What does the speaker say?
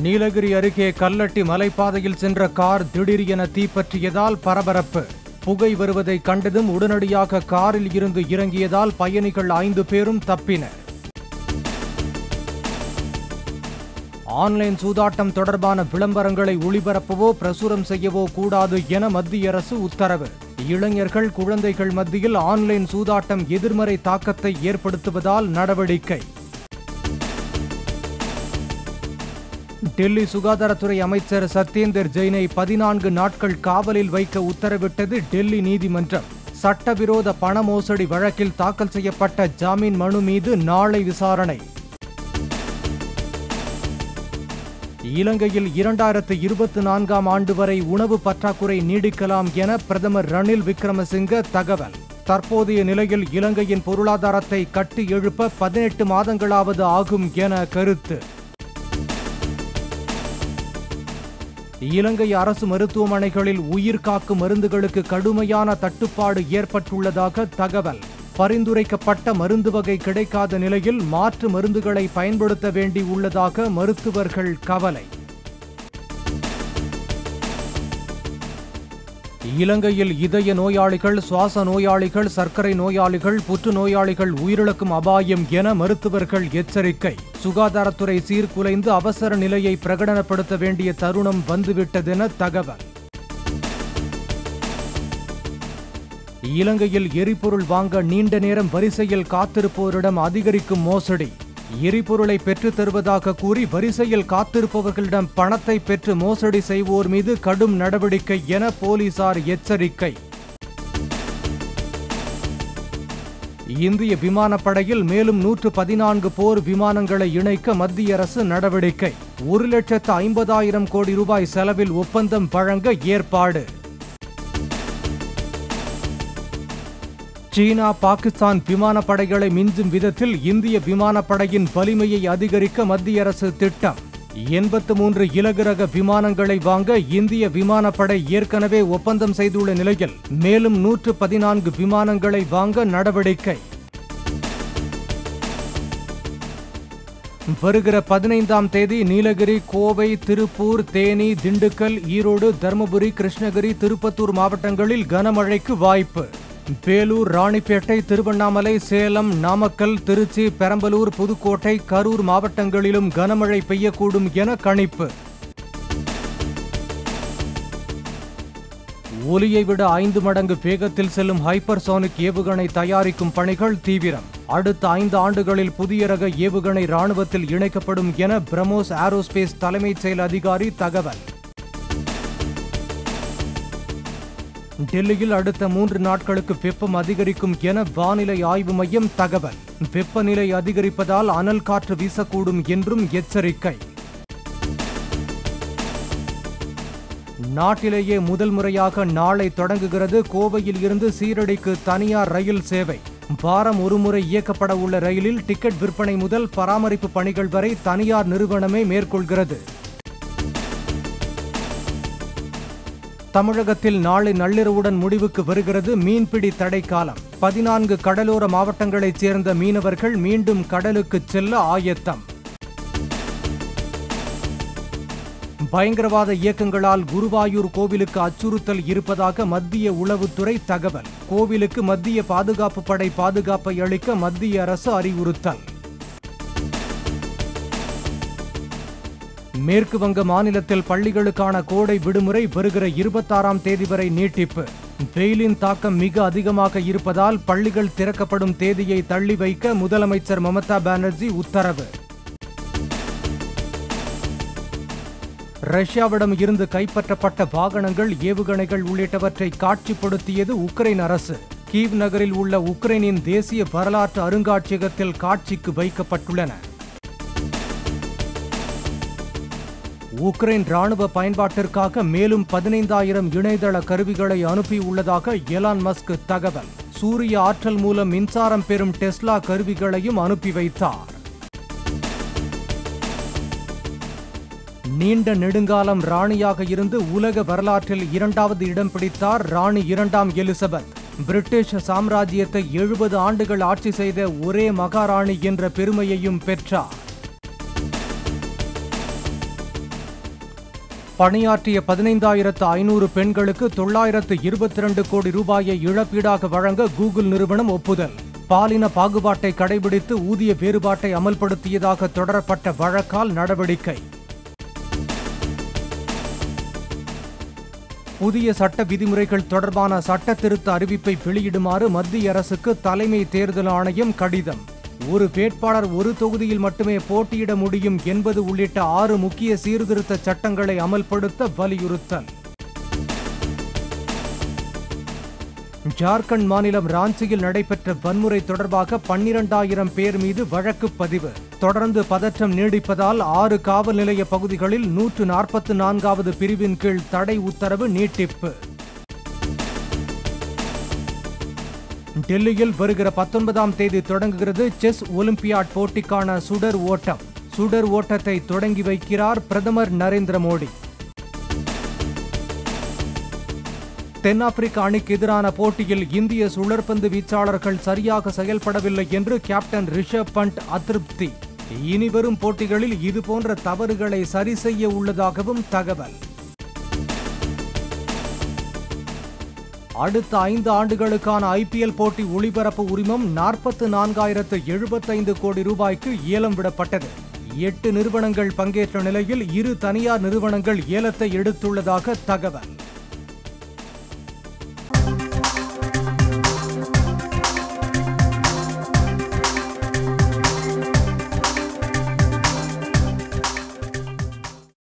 நீலகிரி அருகே கல்லட்டி மலைப்பாதையில் சென்ற கார் திடீரென தீப்பற்றியதால் பரபரப்பு புகை வருவதை கண்டதும் உடனடியாக காரில் இருந்து இறங்கியதால் பயணிகள் ஐந்து பேரும் தப்பினர் ஆன்லைன் சூதாட்டம் தொடர்பான விளம்பரங்களை ஒளிபரப்பவோ பிரசுரம் செய்யவோ கூடாது என மத்திய அரசு உத்தரவு இளைஞர்கள் குழந்தைகள் மத்தியில் ஆன்லைன் சூதாட்டம் எதிர்மறை தாக்கத்தை ஏற்படுத்துவதால் நடவடிக்கை டெல்லி சுகாதாரத்துறை அமைச்சர் சத்யேந்தர் ஜெயினை பதினான்கு நாட்கள் காவலில் வைக்க உத்தரவிட்டது டெல்லி நீதிமன்றம் சட்டவிரோத பண மோசடி வழக்கில் தாக்கல் செய்யப்பட்ட ஜாமீன் மனு மீது நாளை விசாரணை இலங்கையில் இரண்டாயிரத்து இருபத்தி நான்காம் ஆண்டு வரை உணவு பற்றாக்குறை நீடிக்கலாம் என பிரதமர் ரணில் விக்ரமசிங்க தகவல் தற்போதைய நிலையில் இலங்கையின் பொருளாதாரத்தை கட்டி எழுப்ப பதினெட்டு மாதங்களாவது ஆகும் என கருத்து இலங்கை அரசு மருத்துவமனைகளில் உயிர் காக்கும் மருந்துகளுக்கு கடுமையான தட்டுப்பாடு ஏற்பட்டுள்ளதாக தகவல் பரிந்துரைக்கப்பட்ட மருந்து வகை கிடைக்காத நிலையில் மாற்று மருந்துகளை பயன்படுத்த வேண்டி உள்ளதாக மருத்துவர்கள் கவலை இலங்கையில் இதய நோயாளிகள் சுவாச நோயாளிகள் சர்க்கரை நோயாளிகள் புற்றுநோயாளிகள் உயிரிழக்கும் அபாயம் என மருத்துவர்கள் எச்சரிக்கை சுகாதாரத்துறை சீர்குலைந்து அவசர நிலையை பிரகடனப்படுத்த வேண்டிய தருணம் வந்துவிட்டதென தகவல் இலங்கையில் எரிபொருள் வாங்க நீண்ட நேரம் வரிசையில் காத்திருப்போரிடம் அதிகரிக்கும் மோசடி எரிபொருளை பெற்றுத் தருவதாக கூறி வரிசையில் காத்திருப்பவர்களிடம் பணத்தை பெற்று மோசடி செய்வோர் மீது கடும் நடவடிக்கை என போலீசார் எச்சரிக்கை இந்திய விமானப்படையில் மேலும் நூற்று பதினான்கு போர் விமானங்களை இணைக்க மத்திய அரசு நடவடிக்கை ஒரு லட்சத்து ஐம்பதாயிரம் கோடி ரூபாய் செலவில் ஒப்பந்தம் வழங்க ஏற்பாடு சீனா பாகிஸ்தான் விமானப்படைகளை மிஞ்சும் விதத்தில் இந்திய விமானப்படையின் வலிமையை அதிகரிக்க மத்திய அரசு திட்டம் எண்பத்து மூன்று இலகு ரக விமானங்களை வாங்க இந்திய விமானப்படை ஏற்கனவே ஒப்பந்தம் செய்துள்ள நிலையில் மேலும் நூற்று பதினான்கு விமானங்களை வாங்க நடவடிக்கை வருகிற பதினைந்தாம் தேதி நீலகிரி கோவை திருப்பூர் தேனி திண்டுக்கல் ஈரோடு தருமபுரி கிருஷ்ணகிரி திருப்பத்தூர் மாவட்டங்களில் கனமழைக்கு வாய்ப்பு வேலூர் ராணிப்பேட்டை திருவண்ணாமலை சேலம் நாமக்கல் திருச்சி பெரம்பலூர் புதுக்கோட்டை கரூர் மாவட்டங்களிலும் கனமழை பெய்யக்கூடும் என கணிப்பு ஒலியை விட ஐந்து மடங்கு வேகத்தில் செல்லும் ஹைப்பர்சோனிக் ஏவுகணை தயாரிக்கும் பணிகள் தீவிரம் அடுத்த ஐந்து ஆண்டுகளில் புதிய ரக ஏவுகணை ராணுவத்தில் இணைக்கப்படும் என பிரமோஸ் ஏரோஸ்பேஸ் தலைமைச் செயல் அதிகாரி தகவல் டெல்லியில் அடுத்த மூன்று நாட்களுக்கு வெப்பம் அதிகரிக்கும் என வானிலை ஆய்வு மையம் தகவல் வெப்பநிலை அதிகரிப்பதால் அனல் காற்று வீசக்கூடும் என்றும் எச்சரிக்கை நாட்டிலேயே முதல் முறையாக நாளை தொடங்குகிறது கோவையில் இருந்து சீரடிக்கு தனியார் ரயில் சேவை வாரம் ஒருமுறை இயக்கப்பட உள்ள ரயிலில் டிக்கெட் விற்பனை முதல் பராமரிப்பு பணிகள் வரை தனியார் நிறுவனமே மேற்கொள்கிறது தமிழகத்தில் நாளை நள்ளிரவுடன் முடிவுக்கு வருகிறது மீன்பிடி தடை காலம் பதினான்கு கடலோர மாவட்டங்களைச் சேர்ந்த மீனவர்கள் மீண்டும் கடலுக்கு செல்ல ஆயத்தம் பயங்கரவாத இயக்கங்களால் குருவாயூர் கோவிலுக்கு அச்சுறுத்தல் இருப்பதாக மத்திய உளவுத்துறை தகவல் கோவிலுக்கு மத்திய பாதுகாப்பு படை பாதுகாப்பை அளிக்க மத்திய அரசு அறிவுறுத்தல் மேற்கு வங்க மாநிலத்தில் பள்ளிகளுக்கான கோடை விடுமுறை வருகிற இருபத்தாறாம் தேதி வரை நீட்டிப்பு வெயிலின் தாக்கம் மிக அதிகமாக இருப்பதால் பள்ளிகள் திறக்கப்படும் தேதியை தள்ளி வைக்க முதலமைச்சர் மமதா பானர்ஜி உத்தரவு ரஷ்யாவிடம் இருந்து கைப்பற்றப்பட்ட வாகனங்கள் ஏவுகணைகள் உள்ளிட்டவற்றை காட்சிப்படுத்தியது உக்ரைன் அரசு கீவ் நகரில் உள்ள உக்ரைனின் தேசிய வரலாற்று அருங்காட்சியகத்தில் காட்சிக்கு வைக்கப்பட்டுள்ளன உக்ரைன் ராணுவ பயன்பாட்டிற்காக மேலும் பதினைந்தாயிரம் இணையதள கருவிகளை அனுப்பியுள்ளதாக எலான் மஸ்க் தகவல் சூரிய ஆற்றல் மூலம் மின்சாரம் பெறும் டெஸ்லா கருவிகளையும் அனுப்பி வைத்தார் நீண்ட நெடுங்காலம் ராணியாக இருந்து உலக வரலாற்றில் இரண்டாவது இடம் பிடித்தார் ராணி இரண்டாம் எலிசபெத் பிரிட்டிஷ் சாம்ராஜ்யத்தை எழுபது ஆண்டுகள் ஆட்சி செய்த ஒரே மகாராணி என்ற பெருமையையும் பெற்றார் பணியாற்றிய பதினைந்தாயிரத்து ஐநூறு பெண்களுக்கு தொள்ளாயிரத்து இருபத்தி இரண்டு கோடி ரூபாயை இழப்பீடாக வழங்க கூகுள் நிறுவனம் ஒப்புதல் பாலின பாகுபாட்டை கடைபிடித்து ஊதிய வேறுபாட்டை அமல்படுத்தியதாக தொடரப்பட்ட வழக்கால் நடவடிக்கை புதிய சட்ட விதிமுறைகள் தொடர்பான சட்ட திருத்த அறிவிப்பை வெளியிடுமாறு மத்திய அரசுக்கு தலைமை தேர்தல் ஆணையம் கடிதம் ஒரு வேட்பாளர் ஒரு தொகுதியில் மட்டுமே போட்டியிட முடியும் என்பது உள்ளிட்ட ஆறு முக்கிய சீர்திருத்த சட்டங்களை அமல்படுத்த வலியுறுத்தல் ஜார்க்கண்ட் மாநிலம் ராஞ்சியில் நடைபெற்ற வன்முறை தொடர்பாக பன்னிரண்டாயிரம் பேர் மீது வழக்கு பதிவு தொடர்ந்து பதற்றம் நீடிப்பதால் ஆறு காவல் நிலைய பகுதிகளில் நூற்று நாற்பத்து நான்காவது பிரிவின் கீழ் தடை உத்தரவு நீட்டிப்பு டெல்லியில் வருகிற பத்தொன்பதாம் தேதி தொடங்குகிறது செஸ் ஒலிம்பியாட் போட்டிக்கான சுடர் ஓட்டம் சுடர் ஓட்டத்தை தொடங்கி வைக்கிறார் பிரதமர் நரேந்திர மோடி தென்னாப்பிரிக்க அணிக்கு எதிரான போட்டியில் இந்திய சுழற்பந்து வீச்சாளர்கள் சரியாக செயல்படவில்லை என்று கேப்டன் ரிஷப் பண்ட் அதிருப்தி இனிவரும் போட்டிகளில் இதுபோன்ற தவறுகளை சரி செய்ய உள்ளதாகவும் தகவல் அடுத்த ஐந்து ஆண்டுகளுக்கான ஐபிஎல் போட்டி ஒளிபரப்பு உரிமம் நாற்பத்து நான்காயிரத்து எழுபத்தைந்து கோடி ரூபாய்க்கு ஏலம் விடப்பட்டது எட்டு நிறுவனங்கள் பங்கேற்ற நிலையில் இரு தனியார் நிறுவனங்கள் ஏலத்தை எடுத்துள்ளதாக தகவல்